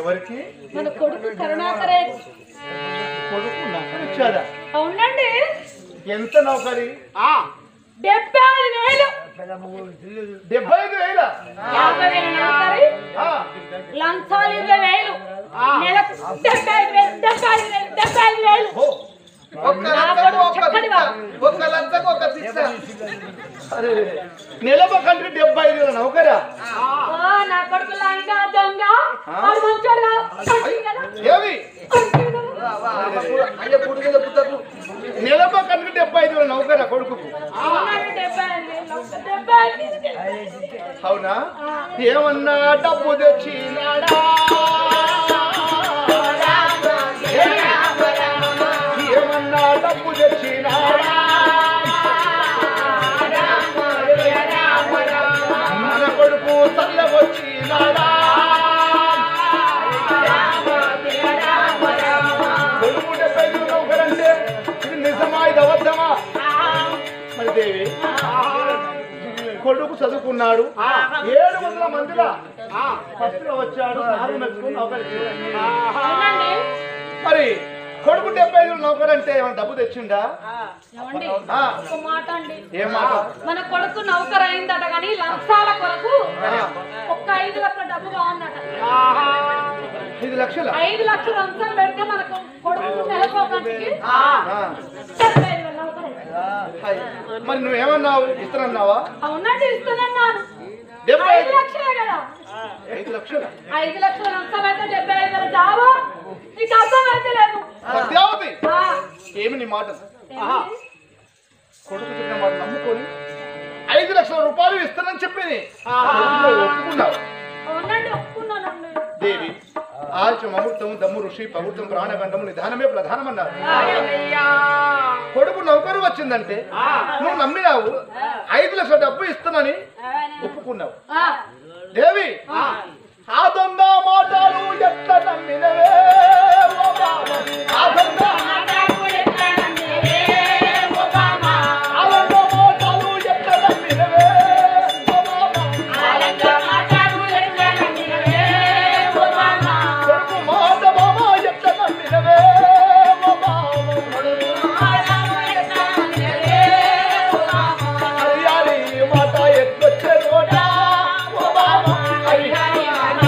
ఎవరికి మన కొడుకు కరుణాకరే కొడుకు నౌకరు ఇచ్చాడా అవునండి ఎంత నౌకరి డెబ్బై ఐదు వేలు డెబ్బై ఐదు వేల యాభై వేల నౌకరి ఆ, లంచాలు ఇరవై వేలు నెలకు డెబ్బై ఐదు వేలు డెబ్బై ఐదు వేలు డెబ్బై ఐదు వేలు ఓ, ఒక్క లంచకు ఒక్క చక్కటివా. ఒక్క లంచకు ఒక శిక్ష అరే నెలవ కంటే డెబ్బై ఐదు వేల నౌకరా ఆ, నా కొడుకు లంగా దొంగ వాడు మంచోడు కాదు. మంచిది కదా? ఏమి మంచిది కదా? అయ్యే పుడి మీద పుట్టకు నెలవ కంటే డెబ్బై ఐదు వేల నౌకరా కొడుకుకు అవునండి, డెబ్బై ఐదు వేలు నౌకరు, డెబ్బై ఐదు వేలు. అవునా ఏమన్నా డబ్బు తెచ్చినాడా ఏమన్నా డబ్బు తెచ్చినాడా మన కొడుకు చల్లవచ్చినాడా కొడుకు డెబ్బై ఐదు నౌకరంటే ఇది నిజమా ఇది అబద్ధమా మరి దేవి కొడుకు చదువుకున్నాడు ఏడు వందల మందిలో ఫస్ట్ లో వచ్చాడు నాలుగు మెచ్చుకుని నౌకరు ఇచ్చాడు. అవునండి మరి కొడుకు డెబ్బై ఐదు నౌకరు అంటే ఏమైనా డబ్బు తెచ్చిండా ఏమండి ఆ, ఒక మాట అండి ఏం మాట మన కొడుకు నౌకరు అయిందట కానీ లంచాల కొరకు ఒక్క ఐదు లక్షల డబ్బు కావాలన్నట ఐదు లక్షల ఐదు లక్షల లంచం పెడితే మనకు కొడుకు నెలకోకంటికి ఆ, డెబ్బై ఐదు వేల నౌకరు అయింది. హాయ్. మరి నువ్వేమన్నావు ఇస్తానన్నావా అవునండి ఇస్తున్నాను డెబ్బై ఐదు ఐదు లక్షలే కదా ఐదు లక్షల ఐదు లక్షల లంచం అయితే డెబ్బై ఐదు వేల జాబా నీకు అర్థం అయితే లేదు సత్యావతి ఆ, ఏమి నీ మాట ఏమండి? కొడుకు చెప్పిన మాట నమ్ముకొని ఐదు లక్షల రూపాయలు ఇస్తానని చెప్పింది కొడుకులో ఒప్పుకున్నావు అవునండి ఒప్పుకున్నానండి దేవి ఆల్చ మహూర్తం దమ్ము ఋషి పగుర్తం ప్రాణగండము నిధానమే ప్రధానమన్నారు కొడుకు నౌకరు వచ్చిందంటే నువ్వు నమ్మినావు ఐదు లక్షల డబ్బు ఇస్తానని ఒప్పుకున్నావు ఆ, దేవి ఆ దొంగ మాటలు ఎట్లా నమ్మినవే ఓ బామ. ఆ దొంగ ఆ దొంగ మాటలు ఎట్లా నమ్మినవే ఓ బామ. కొడుకు మాట బామ ఎట్లా నమ్మినవే ఓ బామ. హరియాలి మాట ఎట్లొచ్చే నోట ఓ బామ. హరియాలి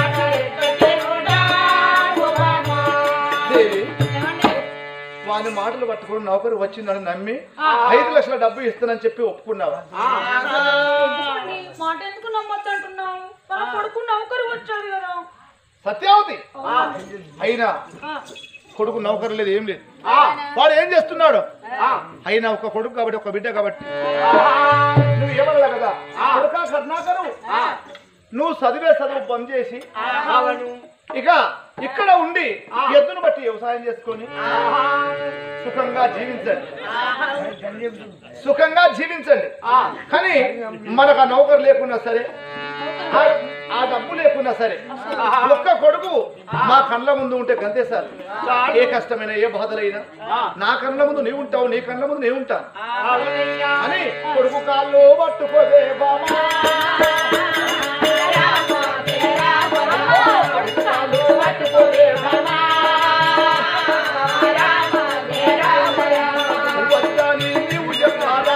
దేవి వాని మాటలు పట్టుకుని నౌకరు వచ్చిందని నమ్మి ఐదు లక్షల డబ్బు ఇస్తానని చెప్పి ఒప్పుకున్నావా ఎందుకండి? మాట ఎందుకు నమ్మొద్దు అంటున్నావు మన కొడుకు నౌకరు వచ్చాడు కదా సత్యావతి ఆ, అయినా ఆ, కొడుకు నౌకరు లేదు ఏం లేదు వాడు ఏం చేస్తున్నాడు అయినా ఒక కొడుకు కాబట్టి ఒక బిడ్డ కాబట్టి నువ్వు ఏమన్నా కదా కొడుకా కర్ణాకరు నువ్వు చదివే చదువు బంద్ చేసి ఇక ఇక్కడ ఉండి ఎద్దును బట్టి వ్యవసాయం చేసుకొని సుఖంగా జీవించండి సుఖంగా జీవించండి కానీ మనకు ఆ నౌకరు లేకున్నా సరే ఆ- ఆ డబ్బు లేకున్నా సరే ఒక్క కొడుకు మా కళ్ళ ముందు ఉంటే గంతే సార్ ఏ కష్టమైనా ఏ బాధలైనా నా కళ్ళ ముందు నీవు ఉంటావు నీ కళ్ళ ముందు నేను ఉంటాను అని కొడుకు కాళ్ళు పట్టుకోవే బామా కొడుకు కాళ్ళు పట్టుకోవే బామా వద్దని నీవు చెప్పాలా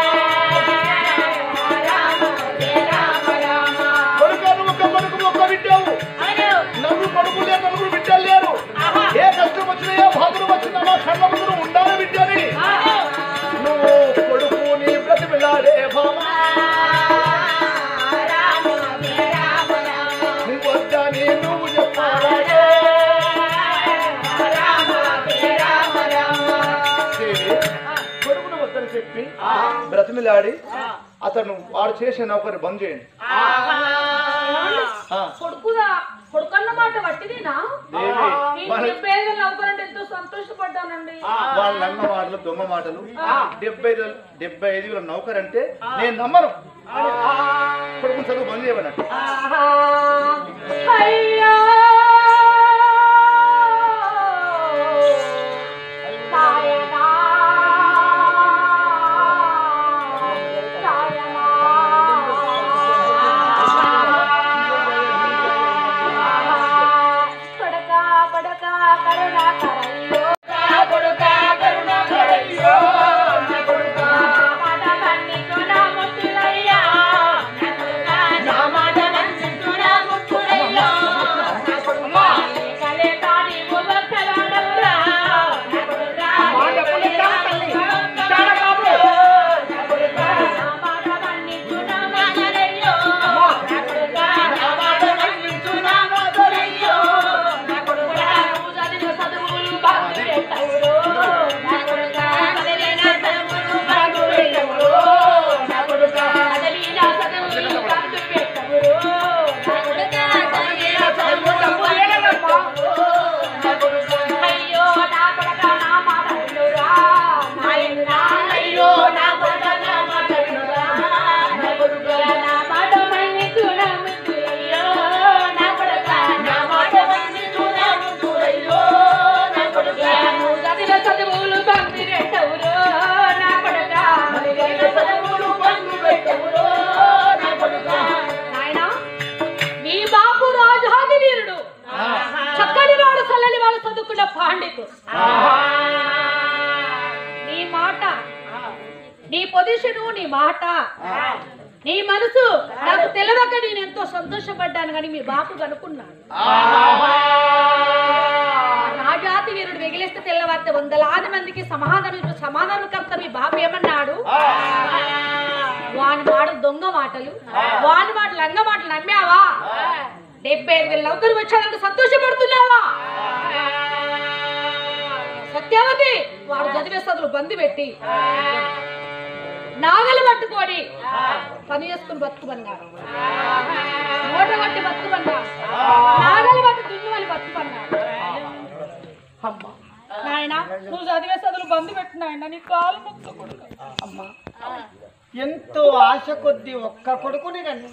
కొడుకు నువ్వు ఒక్క కొడుకు ఒక్క బిడ్డవు నలుగురు కొడుకులే నలుగురు బిడ్డలు లేరు ఏ కష్టం వచ్చినా ఏ బాధలు వచ్చినా మా కళ్ళ ముందు నువ్వు ఉండాలి బిడ్డని నువ్వు కొడుకు నీ బ్రతిమిలాడే భామా నువ్వు వద్దని నువ్వు చెప్పాలాడే దేవి, కొడుకును వద్దని చెప్పి బ్రతిమిలాడి అతను వాడు చేసే నౌకరి బంద్ చేయండి ఆ. కొడుకుదా కొడుకన్న మాట వట్టిదేనా దేవి, నేను వాళ్ళ- డెబ్బై ఐదు వేలు నౌకరంటే ఎంతో సంతోషపడ్డానండి వాళ్ళ అన్న మాటలు దొంగ మాటలు డెబ్బై ఐదు డెబ్బై ఐదు వేల నౌకర్ అంటే నేను నమ్మను కొడుకుని చదువు బంద్ చేయమన్నట్టు ఆహా. అయ్యో నాయనా. నాయనా. కొడుకా చదువుకున్న పాండితు నీ మాట నీ పొజిషను నీ మాట నీ మనసు నాకు తెలియక నేను ఎంతో సంతోషపడ్డాను కానీ మీ బాపు కనుక్కున్నాను రాజాతి వీరుడు మిగిలిస్తే తెల్లవారితే వందలాది మందికి సమాధానం సమాధానకర్త మీ బాబు ఏమన్నాడు వాని మాట దొంగ మాటలు వాని మాట లంగ మాటలు నమ్మావా డెబ్బై ఐదు వేల నౌకరు వచ్చాడంటే సంతోషపడుతున్నావా సత్యవతి వాడు చదివే చదువులు బంది పెట్టి నాగలు పట్టుకొని పని చేసుకుని బతుకుమన్నాడు మూట కొట్టి బతుకుమన్నాడు నాగలు పట్టి దున్నుమని బతుకుమన్నాడు అమ్మా నాయన నువ్వు చదివే చదువులు బంది పెట్టు నాయన నీ కాలు మొక్కకూడదు అమ్మా ఎంతో ఆశ కొద్ది ఒక్క కొడుకుని నన్ను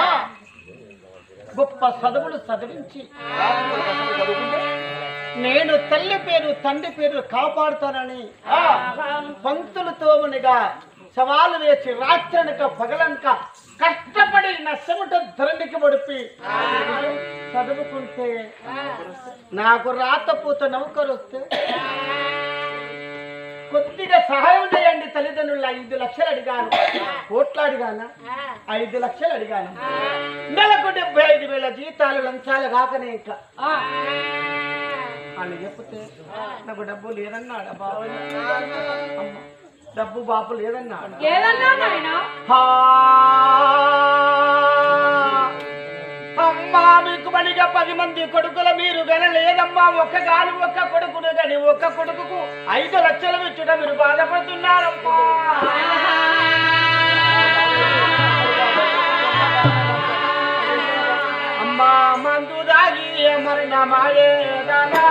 గొప్ప చదువులు చదివించి నేను తల్లి పేరు తండ్రి పేరు కాపాడుతానని పంతులతో మునిగా సవాలు వేసి రాత్రనక పగలనక కష్టపడి నా చెమట ధరణికి పడిపి చదువుకుంటే నాకు రాతపూత నౌకరు వస్తే కొద్దిగా సహాయం చేయండి తల్లిదండ్రులు ఐదు లక్షలు అడిగాను కోట్లు అడిగాను ఐదు లక్షలు అడిగాను నెలకు డెబ్బై ఐదు వేల జీతాలు లంచాలు కాకనే ఇంకా అని చెప్తే నాకు డబ్బు లేదన్నాడు బాబు అమ్మ డబ్బు బాపు లేదన్నాడు లేదన్నా నాయన హా. అమ్మా మీకు బలిగా పది మంది కొడుకుల మీరు గన లేదమ్మా ఒక్క గాలి ఒక్క కొడుకును గని ఒక్క కొడుకుకు ఐదు లక్షలు ఇచ్చుట మీరు బాధపడుతున్నారమ్మా అమ్మా మందు దాగి మరణమాయేదనా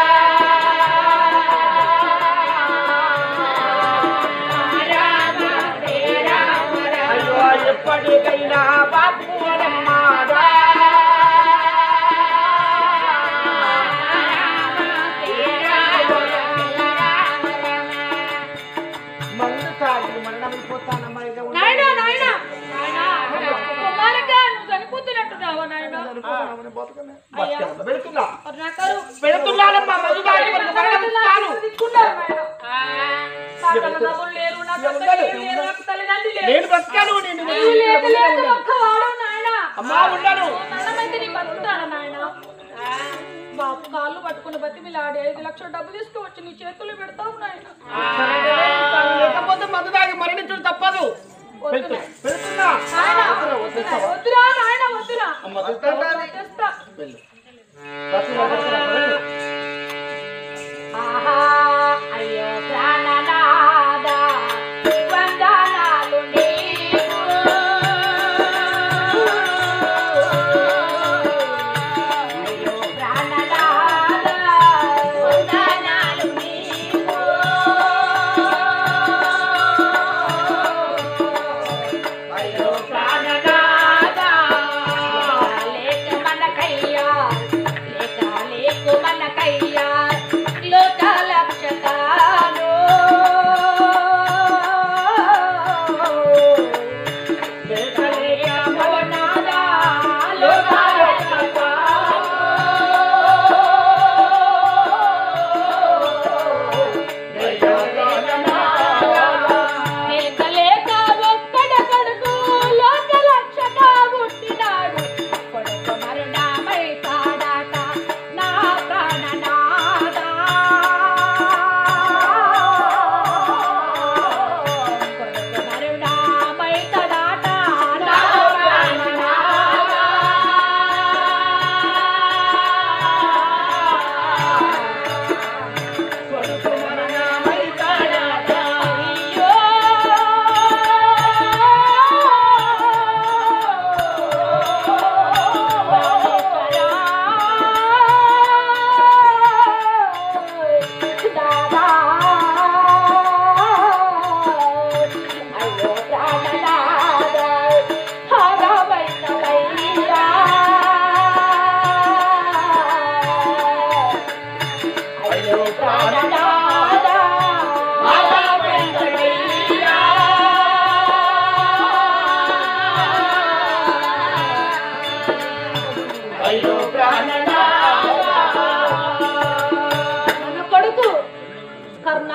అయ్యో ఎప్పటికైనా బాపు అనమ్మాదా మందు తాగి మరణమైపోతానమ్మా ఇక ఉండు. నాయనా నాయనా నాయనా కుమారగా నువ్వు చనిపోతున్నట్టున్నావా నాయన అయ్యా వెళుతున్నా మరి నా కరు వెళుతున్నానమ్మా మందు తాగి మనకు మరణమిస్తాను తీసుకున్నారు నాయన. నా తల్లిదండ్రులు లేరు, నా తండ్రి లేరు, నాకు తల్లిదండ్రులు లేరు. నేను బతకాను నేను నీవు లేక లేక ఒక్కవాడు నాయనా. అమ్మా ఉండను ఓ మరణమైతే నీ బతుకుతాడా నాయనా? బాబు కాళ్ళు పట్టుకుని బతిమిలాడి ఐదు లక్షల డబ్బు తీసుకువచ్చి నీ చేతులు పెడతావు నాయన లేకపోతే మందు తాగి మరణించడం తప్పదు వెళ్తు- వెళ్తున్నా నాయనా, వద్దురా, వద్దురా నాయన వద్దురా అమ్మ తెస్తా. వెళ్ళు బస్సులో బస్సులో వెళ్ళు. ఆహా అయ్యో ప్రాణనాదా వందనాలు నీకు అయ్యో ప్రాణనాదా వందనాలు నీకు అయ్యో ప్రాణనాదా లేక మనకయ్యా లేక లేకు మనకయ్యా లోక లక్షకాలు లేక లేక భవనాదా లోక లేక లేక ఒక్కడ కొడుకు లోక లక్షగా పుట్టినాడు కొడుకు మరునామై కాడాట నా ప్రాణనాదా కొడుకు మరునామై కాడాట నా ప్రాణనాదా కొడుకు మరణమై కాడాట అయ్యో దాదా అయ్యో ప్రాణనాదా హరమైనవయ్యా అయ్యో ప్రాణనాదా హరమైనవయ్యా అయ్యో ప్రాణనాదా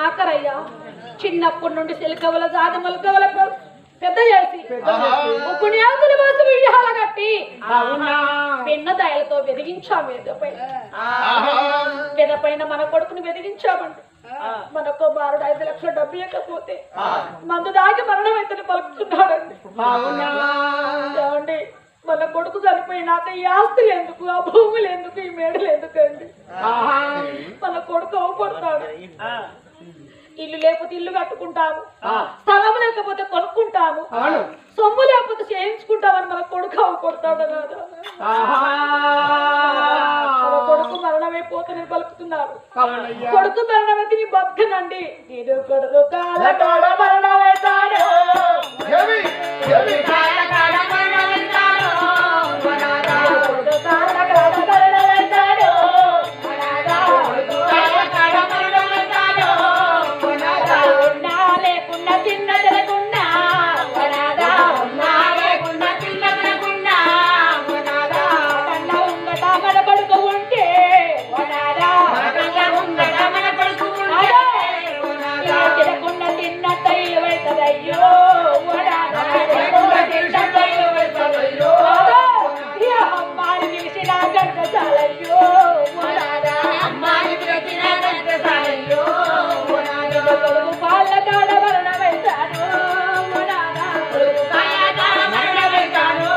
కరుణాకరయ్య చిన్నప్పటి నుండి సిలికవల జాతి మొలకవల పె- పెద్ద చేసి పుణ్యాతుల వాసి వియ్యాల కట్టి అవునా పిన్న దయలతో వెదిగించాము ఎదపై ఆహా. వెదపైన మన కొడుకుని వెదిగించామండి మన కుమారుడు ఐదు లక్షల డబ్బు ఇవ్వకపోతే మందు దాగి మరణం అయితే పలుకుతున్నాడండి అవునా ఏమండి మన కొడుకు చనిపోయినాక ఈ ఆస్తులు ఎందుకు ఆ భూములు ఎందుకు ఈ మేడలు ఎందుకండి ఆహా. మన కొడుకు అవపడతాడు ఆ. ఇల్లు లేకపోతే ఇల్లు కట్టుకుంటాము ఆ. స్థలం లేకపోతే కొనుక్కుంటాము అవును. సొమ్ము లేకపోతే చేయించుకుంటామని మన కొడుకు అవపడతాడు కదా ఆహా. మన కొడుకు మరణమైపోతుందని పలుకుతున్నారు అవునయ్యా. కొడుకు మరణమైతే నీ బతుకనండి నేను కొడుకు కాల లతోడ మరణమవుతాడు. ఏమి? ఏమి? కొడుకు కాల కాల మరణమవుతాడు. ఉన్నా లేకున్నా తిన్న తినకున్నా వనాదా. కన్న ఉంగట మన కొడుకు ఉంటే వనాదా. అదే. ఇలా తినకుండా తిన్నట్ట ఇలువైతదయ్యో వనాదా. అదే. ఈ అమ్మాని పిలిచిన గంట చాలయ్యో వనాదా. కొడుకు పాల కాడ మరణమైతాడు వనాదా. కొడుకు కాళ్ళ కాడ మరణమైతానండి.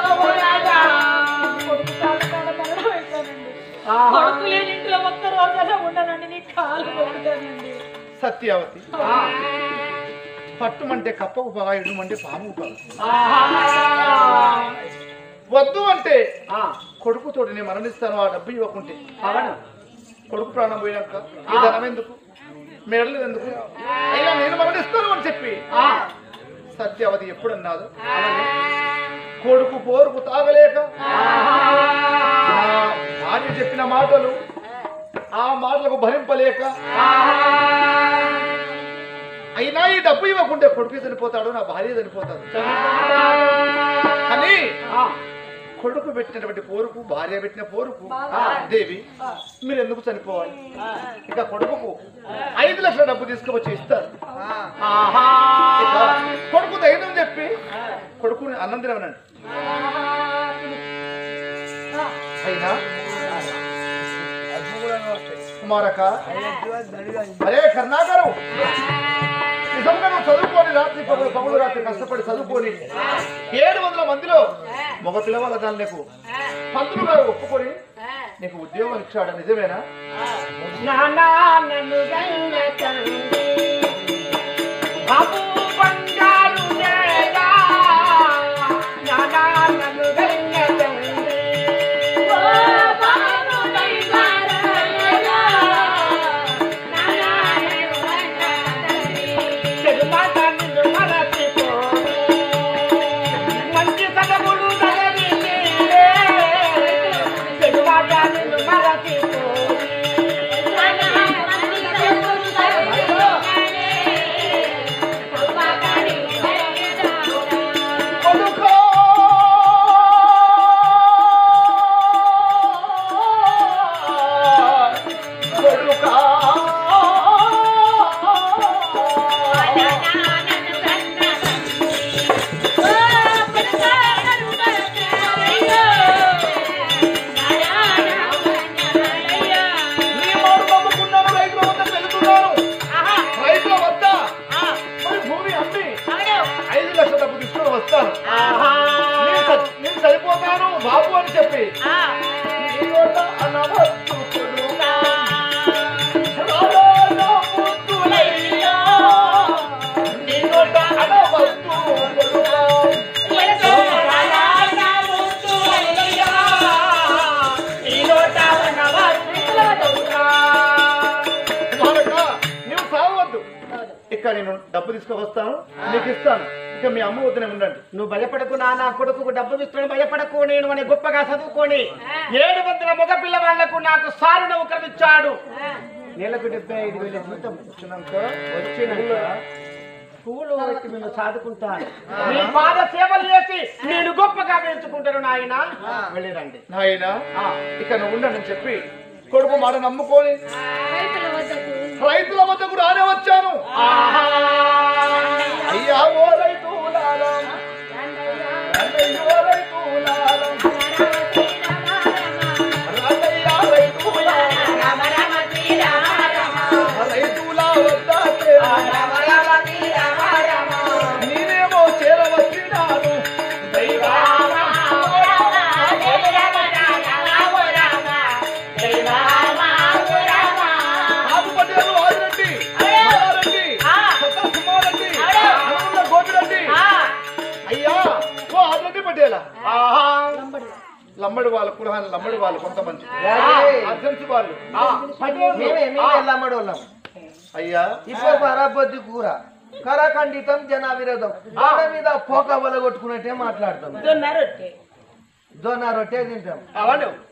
కొడుకు లేని ఇంట్లో ఒక్క రోజైనా ఉండనండి నీ కాలు పెడతానండి సత్యావతి పట్టుమంటే కప్పకు పగా ఇడుమంటే పాము పగా వద్దు అంటే ఆ. కొడుకుతో నేను మరణిస్తాను ఆ డబ్బు ఇవ్వకుంటే అవును. కొడుకు ప్రాణం పోయినాక ఈ ధనం ఎందుకు మెడలు ఎందుకు అయ్యా నేను మరణిస్తాను అని చెప్పి ఆ. సత్యావతి ఎప్పుడన్నాదు కొడుకు పోరుకు తాగలేక నా భార్య చెప్పిన మాటలు ఆ మాటలకు భరింపలేక అయినా ఈ డబ్బు ఇవ్వకుంటే కొడుకు చనిపోతాడు నా భార్య చనిపోతాడు అని ఆ. కొడుకు పెట్టినటువంటి పోరుకు భార్య పెట్టిన పోరుకు దేవి మీరు ఎందుకు చనిపోవాలి ఇక కొడుకుకు ఐదు లక్షల డబ్బు తీసుకువచ్చి ఇస్తారు ఆహా. ఇక కొడుకు ధైర్యం చెప్పి కొడుకుని అన్నం తినవనండి అయినా కుమారక అరే కర్ణాకరం నిజంగా నువ్వు చదువుకొని రాత్రి పగలు పగలు రాత్రి కష్టపడి చదువుకొని ఏడు వందల మందిలో మగ పిల్లవాళ్ళ దాని నీకు పంతులు గారు ఒప్పుకొని నీకు ఉద్యోగం ఇచ్చాడు నిజమేనా నానా నన్ను గైన తండ్రి. బాబు బంగారు నేడా. నానా నన్ను గైన తండ్రి. చెడు మాట నిన్ను మరచిపోను. మంచి సగములు నగరితే. చెడు మాట నిన్ను మరచిపోను. కొడుకో కొడుకా నీ మాట నమ్ముకున్నాను రైతుల వద్ద వెళుతున్నాను రైతుల వద్ద మరి భూమి అమ్మి ఐదు లక్షల డబ్బు తీసుకొని వస్తాను నేను చ- నేను చనిపోతాను బాబు అని చెప్పి నీ నోట అనవద్దు కొడుకా. రారాలో ముద్దులయ్యా. నీ నోట అనవద్దు కొడుకా. కుమారక, నీవు సాగవద్దు ఇక నేను డబ్బు తీసుకొస్తాను నీకు ఇస్తాను ఇక మీ అమ్మ వద్దనే ఉండండి నువ్వు భయపడకు నా నా కొడుకు డబ్బు ఇస్తున్నాను భయపడకు నేను అని గొప్పగా చదువుకొని ఏడు వందల మగ పిల్లవాళ్లకు నాకు సారు నౌకరం ఇచ్చాడు నెలకు డెబ్బై ఐదు వేల జీతం వచ్చినాక వచ్చినాక పూలు పెట్టి మేము సాదుకుంటాను మీ పాద సేవలు చేసి నేను గొప్పగా పెంచుకుంటాను నాయన వెళ్ళిరండి నాయనా ఆ. ఇక నువ్వు ఉండండి అని చెప్పి కొడుకు మాట నమ్ముకొని రైతుల వద్దకు రైతుల వద్దకు రానే వచ్చాను అయ్యా ఓ రైతులారా రండయ్య ఓ రైతులారా రండయ్య రైతులారా రైతుల వద్దకే నేనేమో చేరవచ్చినాను ఆకు పట్టేరు ఆదిరెడ్డి మల్లారెడ్డి కొత్త సుమారెడ్డి అనుకున్న గోపిరెడ్డి అయ్యా ఓ ఆదిరెడ్డి పటేలా లమ్మడి వాళ్ళు కూడా లమ్మడి వాళ్ళు కొంతమంది అర్జెన్సీ వాళ్ళు మేమే మేమే ఎల్లమ్మడి వాళ్ళం అయ్యా ఇప్పుడు పరాబద్ది కూర కరాఖండితం జన విరోధం బండ మీద పోక వల కొట్టుకున్నట్టే మాట్లాడతాం జొన్న రొట్టె జొన్న రొట్టె తింటాం అవను